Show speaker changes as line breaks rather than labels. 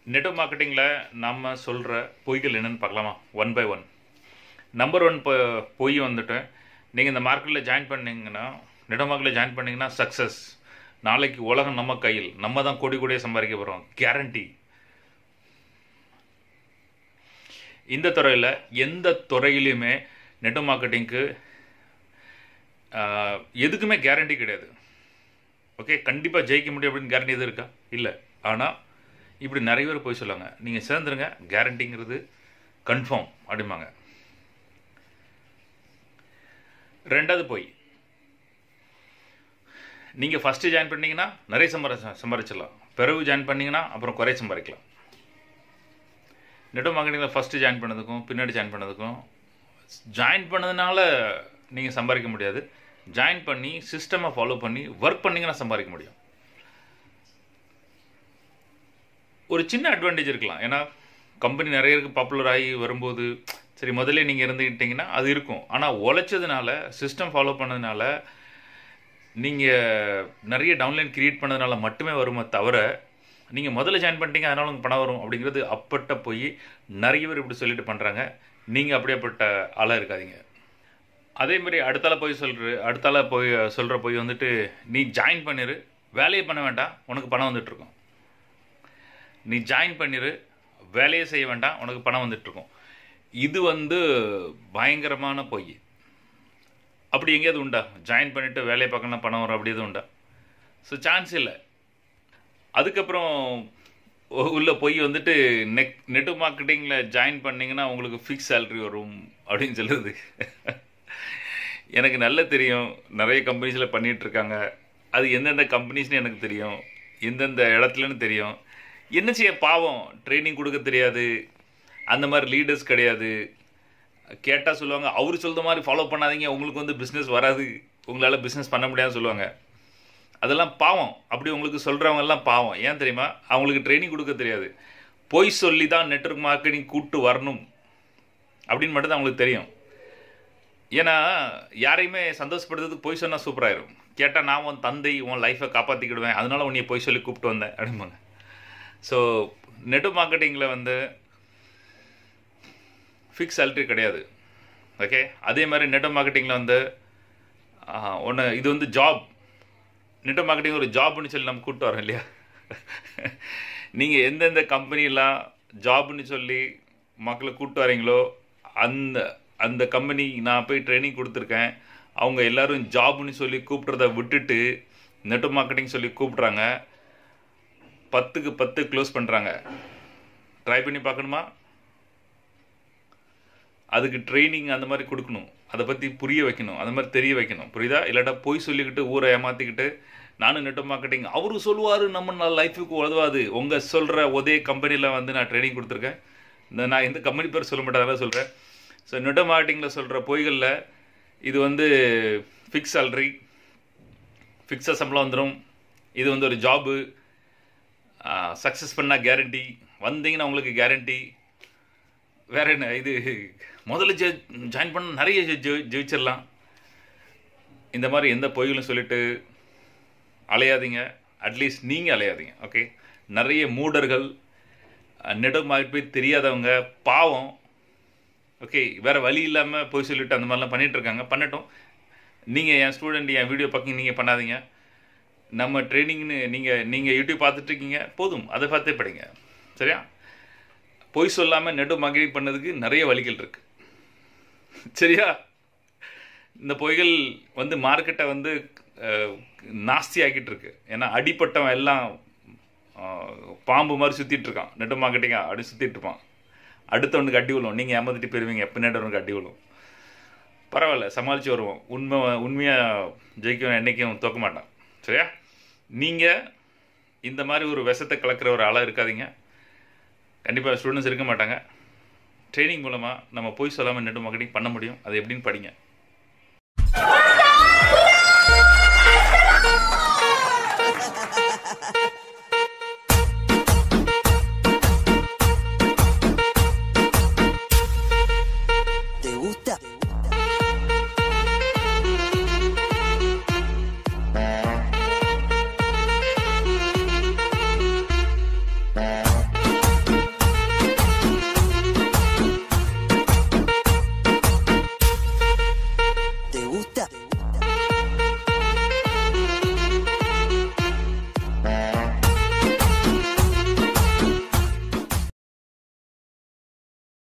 network மார்க்கெட்டிங்கில் நம்ம சொல்கிற பொய்கள் என்னென்னு பார்க்கலாமா one by one number one பொ பொய் வந்துட்டு நீங்கள் இந்த மார்க்கெட்டில் ஜாயின் பண்ணீங்கன்னா நெட்வொர்க் மார்க்கெட்டில் ஜாயின் பண்ணீங்கன்னா சக்ஸஸ் நாளைக்கு உலகம் நம்ம கையில் நம்ம தான் கோடி கோடியாக சம்பாதிக்க போகிறோம் கேரண்டி இந்த துறையில் எந்த துறையிலையுமே நெட்வொர்க் மார்க்கெட்டிங்க்கு எதுக்குமே கேரண்டி கிடையாது ஓகே கண்டிப்பாக ஜெயிக்க முடியும் அப்படின்னு கேரண்டி எதுவும் இருக்கா இல்லை ஆனால் இப்படி நிறைய பேர் போய் சொல்லுவாங்க நீங்கள் சேர்ந்துருங்க கேரண்டிங்கிறது கன்ஃபார்ம் அப்படிம்பாங்க ரெண்டாவது போய் நீங்கள் ஃபஸ்ட்டு ஜாயின் பண்ணீங்கன்னா நிறைய சம்பாரி சம்பாரிச்சிடலாம் பிறகு ஜாயின் பண்ணீங்கன்னா அப்புறம் குறை சம்பாதிக்கலாம் நெட்வொர்க் மார்க்கெட்டிங்கில் ஃபஸ்ட்டு ஜாயின் பண்ணதுக்கும் பின்னாடி ஜாயின் பண்ணதுக்கும் ஜாயின் பண்ணதுனால நீங்கள் சம்பாதிக்க முடியாது ஜாயின் பண்ணி சிஸ்டமை ஃபாலோ பண்ணி ஒர்க் பண்ணிங்கன்னா சம்பாதிக்க முடியும் ஒரு சின்ன அட்வான்டேஜ் இருக்கலாம் ஏன்னா கம்பெனி நிறைய இருக்கு பாப்புலர் ஆகி வரும்போது சரி முதல்ல நீங்கள் இருந்துக்கிட்டிங்கன்னா அது இருக்கும் ஆனால் உழைச்சதுனால சிஸ்டம் ஃபாலோ பண்ணதுனால நீங்கள் நிறைய டவுன்லைன் கிரியேட் பண்ணதுனால மட்டுமே வருமே தவிர நீங்கள் முதல்ல ஜாயின் பண்ணிட்டீங்க அதனால உங்களுக்கு பணம் வரும் அப்படிங்கிறது அப்பட்ட போய் நிறைய பேர் இப்படி சொல்லிட்டு பண்ணுறாங்க நீங்கள் அப்படியேப்பட்ட ஆளாக இருக்காதீங்க அதே மாதிரி அடுத்தால போய் சொல்கிற அடுத்தால போய் சொல்கிற போய் வந்துட்டு நீ ஜாயின் பண்ணிரு வேலையை பண்ண வேண்டாம் உனக்கு பணம் வந்துட்டுருக்கும் நீ ஜாயின் பண்ணிரு வேலையை செய்ய வேண்டாம் உனக்கு பணம் வந்துட்டுருக்கும் இது வந்து பயங்கரமான பொய் அப்படி எங்கேயாவது உண்டா ஜாயின் பண்ணிவிட்டு வேலையை பார்க்கணும் பணம் வரும் அப்படி எதுவும் உண்டா ஸோ சான்ஸ் இல்லை அதுக்கப்புறம் உள்ள பொய் வந்துட்டு நெக் நெட்வொர்க் மார்க்கெட்டிங்கில் ஜாயின் பண்ணிங்கன்னா உங்களுக்கு ஃபிக்ஸ் சேலரி வரும் அப்படின்னு சொல்லுது எனக்கு நல்ல தெரியும் நிறைய கம்பெனிஸில் பண்ணிகிட்ருக்காங்க அது எந்தெந்த கம்பெனிஸ்னு எனக்கு தெரியும் எந்தெந்த இடத்துலன்னு தெரியும் என்ன செய்ய பாவம் ட்ரைனிங் கொடுக்க தெரியாது அந்த மாதிரி லீடர்ஸ் கிடையாது கேட்டால் சொல்லுவாங்க அவர் சொல்கிற மாதிரி ஃபாலோ பண்ணாதீங்க உங்களுக்கு வந்து பிஸ்னஸ் வராது உங்களால் பிஸ்னஸ் பண்ண முடியாதுன்னு சொல்லுவாங்க அதெல்லாம் பாவம் அப்படி உங்களுக்கு சொல்கிறவங்கெல்லாம் பாவம் ஏன் தெரியுமா அவங்களுக்கு ட்ரைனிங் கொடுக்க தெரியாது பொய் சொல்லி தான் நெட்ஒர்க் மார்க்கெட்டிங் கூப்பிட்டு வரணும் அப்படின்னு மட்டும் தான் அவங்களுக்கு தெரியும் ஏன்னா யாரையுமே சந்தோஷப்படுறதுக்கு பொய் சொன்னால் சூப்பராயிரும் கேட்டால் நான் உன் தந்தை உன் லைஃப்பை காப்பாற்றிக்கிடுவேன் அதனால உன்னைய பொய் சொல்லி கூப்பிட்டு வந்தேன் அப்படிம்பாங்க ஸோ நெட்ஒர்க் மார்க்கெட்டிங்கில் வந்து ஃபிக்ஸ் சேலரி கிடையாது ஓகே அதே மாதிரி நெட்ஒர்க் மார்க்கெட்டிங்கில் வந்து ஒன்று இது வந்து ஜாப் நெட்ஒர்க் மார்க்கெட்டிங் ஒரு ஜாப்னு சொல்லி நம்ம கூப்பிட்டு வரோம் இல்லையா நீங்கள் எந்தெந்த கம்பெனிலாம் ஜாப்னு சொல்லி மக்களை கூப்பிட்டு வரீங்களோ அந்த அந்த கம்பெனி நான் போய் ட்ரைனிங் கொடுத்துருக்கேன் அவங்க எல்லோரும் ஜாப்னு சொல்லி கூப்பிட்றத விட்டுட்டு நெட்ஒர்க் மார்க்கெட்டிங் சொல்லி கூப்பிட்றாங்க பத்துக்கு பத்து க்ளோஸ் பண்ணுறாங்க ட்ரை பண்ணி பார்க்கணுமா அதுக்கு ட்ரைனிங் அந்த மாதிரி கொடுக்கணும் அதை பற்றி புரிய வைக்கணும் அந்த மாதிரி தெரிய வைக்கணும் புரியுதா இல்லாட்டா போய் சொல்லிக்கிட்டு ஊரை ஏமாற்றிக்கிட்டு நானும் நெட்ஒர்க் மார்க்கெட்டிங் அவரு சொல்லுவார் நம்ம நான் லைஃபுக்கு உதவாது உங்கள் சொல்கிற ஒரே கம்பெனியில் வந்து நான் ட்ரைனிங் கொடுத்துருக்கேன் இந்த நான் எந்த கம்பெனி பேர் சொல்ல மாட்டேன் சொல்கிறேன் ஸோ நெட்ஒர்க் மார்க்கெட்டிங்கில் சொல்கிற பொய்களில் இது வந்து ஃபிக்ஸ் சேல்ரி ஃபிக்ஸாக சம்பளம் வந்துடும் இது வந்து ஒரு ஜாபு சக்ஸஸ் பண்ணால் கேரண்டி வந்தீங்கன்னா உங்களுக்கு கேரண்டி வேற என்ன இது முதல்ல ஜெ ஜாயின் பண்ண நிறைய ஜெயிச்சிடலாம் இந்த மாதிரி எந்த பொய்களும் சொல்லிட்டு அலையாதீங்க அட்லீஸ்ட் நீங்கள் அலையாதீங்க ஓகே நிறைய மூடர்கள் நெட்ஒர்க் மார்க்கெட் போய் தெரியாதவங்க பாவம் ஓகே வேறு வழி இல்லாமல் போய் சொல்லிட்டு அந்த மாதிரிலாம் பண்ணிகிட்ருக்காங்க பண்ணட்டும் நீங்கள் என் ஸ்டூடெண்ட் என் வீடியோ பார்க்க நீங்கள் பண்ணாதீங்க நம்ம ட்ரைனிங்னு நீங்கள் நீங்கள் யூடியூப் பார்த்துட்ருக்கீங்க போதும் அதை பார்த்தே படிங்க சரியா பொய் சொல்லாமல் நெட்ஒர்க் மார்க்கெட்டிங் பண்ணதுக்கு நிறைய வழிகள் இருக்குது சரியா இந்த பொய்கள் வந்து மார்க்கெட்டை வந்து நாஸ்தி ஆக்கிட்டு இருக்கு ஏன்னா அடிப்பட்டவன் எல்லாம் பாம்பு மாதிரி சுற்றிட்டு இருக்கான் நெட்ஒர்க் மார்க்கெட்டிங்க அப்படி சுற்றிட்டு இருப்பான் அடுத்தவனுக்கு அடி விழும் நீங்கள் ஏமாத்திட்டு போயிருவீங்க பின்னாடி அடி விழும் பரவாயில்ல சமாளித்து வருவோம் உண்மை உண்மையாக ஜெயிக்கும் என்றைக்கும் தோக்க மாட்டான் சரியா நீங்கள் இந்த மாதிரி ஒரு விஷத்தை கலக்கிற ஒரு ஆளாக இருக்காதீங்க கண்டிப்பாக ஸ்டூடெண்ட்ஸ் இருக்க மாட்டாங்க ட்ரைனிங் மூலமாக நம்ம போய் சொல்லாமல் நெட் மார்க்கெட்டிங் பண்ண முடியும் அது எப்படின்னு படிங்க